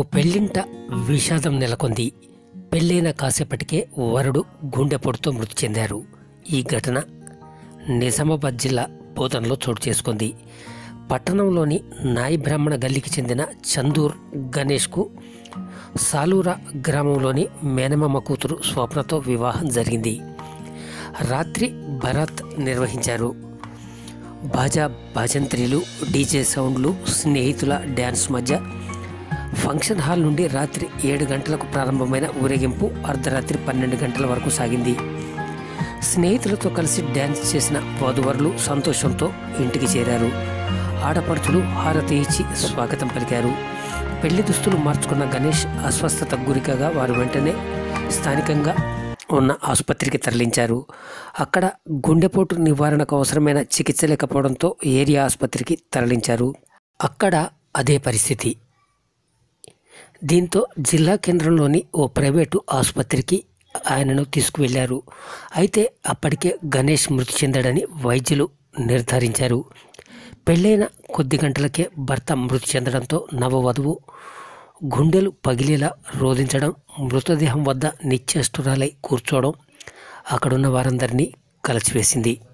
పెళ్ళింట విషాదం నెలకొంది పెళ్ళైన కాసేపటికే వరుడు గుండెపోటుతో మృతి చెందారు ఈ ఘటన నిజామాబాద్ జిల్లా బోధనలో చోటు చేసుకుంది పట్టణంలోని నాయి బ్రాహ్మణ గల్లీకి చెందిన చందూర్ గణేష్కు సాలూరా గ్రామంలోని మేనమామ కూతురు స్వప్నతో వివాహం జరిగింది రాత్రి భరత్ నిర్వహించారు బాజా భజంత్రీలు డీజే సౌండ్లు స్నేహితుల డ్యాన్స్ మధ్య ఫంక్షన్ హాల్ నుండి రాత్రి ఏడు గంటలకు ప్రారంభమైన ఊరేగింపు అర్ధరాత్రి పన్నెండు గంటల వరకు సాగింది స్నేహితులతో కలిసి డ్యాన్స్ చేసిన వధువరులు సంతోషంతో ఇంటికి చేరారు ఆడపడుచులు హారతి ఇచ్చి స్వాగతం పలికారు పెళ్లి దుస్తులు మార్చుకున్న గణేష్ అస్వస్థతకు గురికగా వారు వెంటనే స్థానికంగా ఉన్న ఆసుపత్రికి తరలించారు అక్కడ గుండెపోటు నివారణకు అవసరమైన చికిత్స లేకపోవడంతో ఏరియా ఆసుపత్రికి తరలించారు అక్కడ అదే పరిస్థితి దీంతో జిల్లా కేంద్రంలోని ఓ ప్రైవేటు ఆసుపత్రికి ఆయనను తీసుకువెళ్లారు అయితే అప్పటికే గణేష్ మృతి చెందాడని వైద్యులు నిర్ధారించారు పెళ్ళైన కొద్ది గంటలకే భర్త మృతి చెందడంతో నవవధువు గుండెలు పగిలేలా రోధించడం మృతదేహం వద్ద నిశ్చేష్టురాలై కూర్చోవడం అక్కడున్న వారందరినీ కలచివేసింది